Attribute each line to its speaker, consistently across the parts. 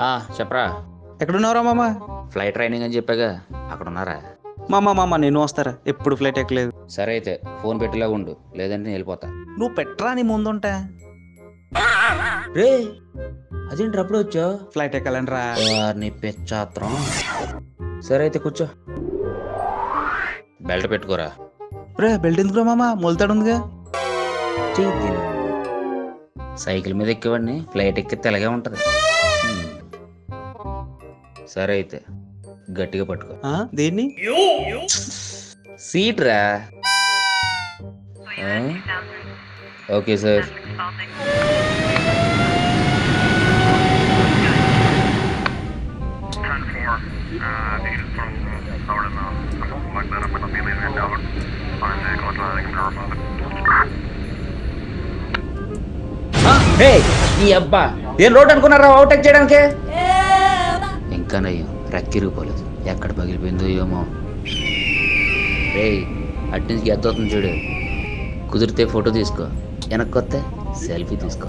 Speaker 1: ఆ, చెప్పరా
Speaker 2: ఎక్కడున్నారా మామ
Speaker 1: ఫ్లైట్ ట్రైనింగ్ అని చెప్పాగా అక్కడ ఉన్నారా
Speaker 2: మామ మామ నేను వస్తారా ఎప్పుడు ఫ్లైట్ ఎక్కలేదు
Speaker 1: సరే అయితే ఫోన్ పెట్టేలా ఉండు లేదంటే నేను వెళ్ళిపోతా
Speaker 2: నువ్వు పెట్టరా నీ ముందుంటా
Speaker 1: రే అదేంటి అప్పుడు వచ్చావు
Speaker 2: ఫ్లైట్ ఎక్కాలని రా
Speaker 1: నీ పెచ్చాత్రం సరే అయితే కూర్చో బెల్ట్ పెట్టుకోరా
Speaker 2: రే బెల్ట్ ఎందుకురా మామ మొలతాడు ఉందిగా
Speaker 1: చెయ్యి తిను. సైకిల్ మీద ఎక్కేవాడిని ఫ్లైట్ ఎక్కితే తెలగే ఉంటది హ్మ్. సరే అయితే గట్టిగా పట్టుకో
Speaker 2: ఆ, దేన్ని
Speaker 1: సీట్ రా ఆ? Okay sir
Speaker 3: Ten four, uh, needed from Florida now, something like that. I'm gonna be leaving it down. I'm uh, going to the confirm.
Speaker 1: హే ఈ అబ్బా ఏం రోడ్ అనుకున్నారా ఓవర్టేక్ చేయడానికి ఇంకా నయ్యం రెక్కిరిగిపోలేదు ఎక్కడ పగిలిపోయిందో ఏమో రే అటు నుంచి ఎద్దవుతుంది చూడు కుదిరితే ఫోటో తీసుకో వెనక్కి వస్తే సెల్ఫీ తీసుకో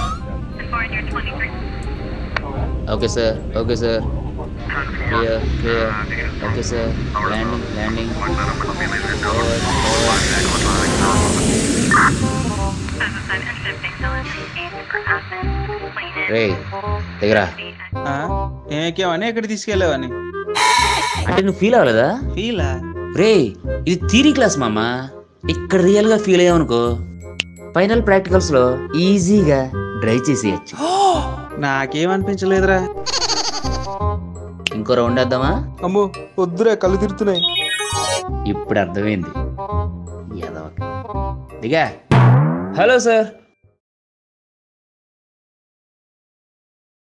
Speaker 1: okay sir okay sir clear clear okay sir landing landing over over రే దగ్గరా
Speaker 2: ఆ, ఏం ఎక్కావని ఎక్కడ తీసుకెళ్ళావని
Speaker 1: అంటే నువ్వు ఫీల్ అవ్వలేదా
Speaker 2: ఫీలా
Speaker 1: రే ఇది థీరీ క్లాస్ మామ ఇక్కడ రియల్ గా ఫీల్ అయ్యావనుకో ఫైనల్ ప్రాక్టికల్స్ లో ఈజీగా డ్రైవ్ చేసేయచ్చు
Speaker 2: నాకేం అనిపించలేదురా
Speaker 1: ఇంకో రౌండ్ వేద్దామా
Speaker 2: అమ్మో వద్దురా కళ్ళు తిరుతున్నాయి
Speaker 1: ఇప్పుడు అర్థమైంది ఎదవకి దిగా హలో సార్